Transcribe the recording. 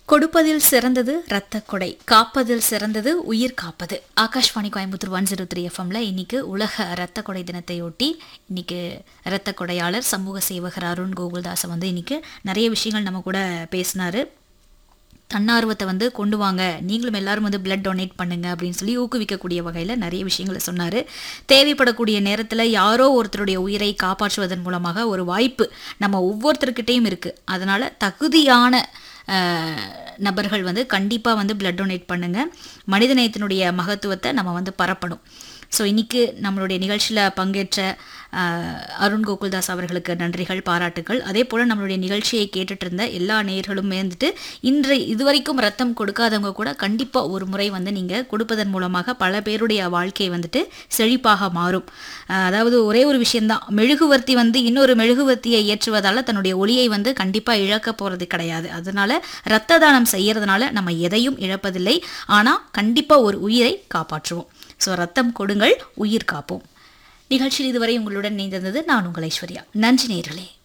கொடுப்பதில் சிறந்தது இரத்த கொடை காப்பதில் சிறந்தது உயிர் காப்பது Akashvani Coimbatore one zero three எஃப்எம்ல இன்னைக்கு உலக இரத்த கொடை தினத்தையொட்டி இன்னைக்கு இரத்த கொடையாளர் சமூக சேவகர் அருண் கோகுல்தாஸ் வந்து இன்னைக்கு நிறைய விஷயங்கள் நம்ம கூட பேசினாரு தன்னார்வத்தை வந்து கொண்டு வாங்க நீங்களும் எல்லாரும் வந்து பிளட் டொனேட் பண்ணுங்க அப்படின்னு சொல்லி ஊக்குவிக்கக்கூடிய வகையில் நிறைய விஷயங்களை சொன்னார் தேவைப்படக்கூடிய நேரத்தில் யாரோ ஒருத்தருடைய உயிரை காப்பாற்றுவதன் மூலமாக ஒரு வாய்ப்பு நம்ம ஒவ்வொருத்தருக்கிட்டையும் இருக்குது அதனால் தகுதியான அஹ், நபர்கள் வந்து கண்டிப்பாக வந்து பிளட் டொனேட் பண்ணுங்க மனிதநேயத்தினுடைய மகத்துவத்தை நம்ம வந்து பரப்பணும் ஸோ இன்னைக்கு நம்மளுடைய நிகழ்ச்சியில் பங்கேற்ற அஹ், அருண் கோகுல்தாஸ் அவர்களுக்கு நன்றிகள் பாராட்டுகள் அதே போல் நம்மளுடைய நிகழ்ச்சியை கேட்டுட்டு இருந்த எல்லா நேயர்களுமே வந்துட்டு இன்று இதுவரைக்கும் ரத்தம் கொடுக்காதவங்க கூட கண்டிப்பாக ஒரு முறை வந்து நீங்கள் கொடுப்பதன் மூலமாக பல பேருடைய வாழ்க்கை வந்துட்டு செழிப்பாக மாறும் அஹ், அதாவது ஒரே ஒரு விஷயம்தான் மெழுகுவர்த்தி வந்து இன்னொரு மெழுகுவர்த்தியை ஏற்றுவதால் தன்னுடைய ஒளியை வந்து கண்டிப்பாக இழக்க போகிறது கிடையாது அதனால ரத்த தானம் செய்யறதுனால நம்ம எதையும் இழப்பதில்லை ஆனால் கண்டிப்பாக ஒரு உயிரை காப்பாற்றுவோம் ஸோ ரத்தம் கொடுங்கள் உயிர் காப்போம் நிகழ்ச்சியில் இதுவரை உங்களுடன் இணைந்திருந்தது நான் உங்கள் ஐஸ்வர்யா நன்றி நேயர்களே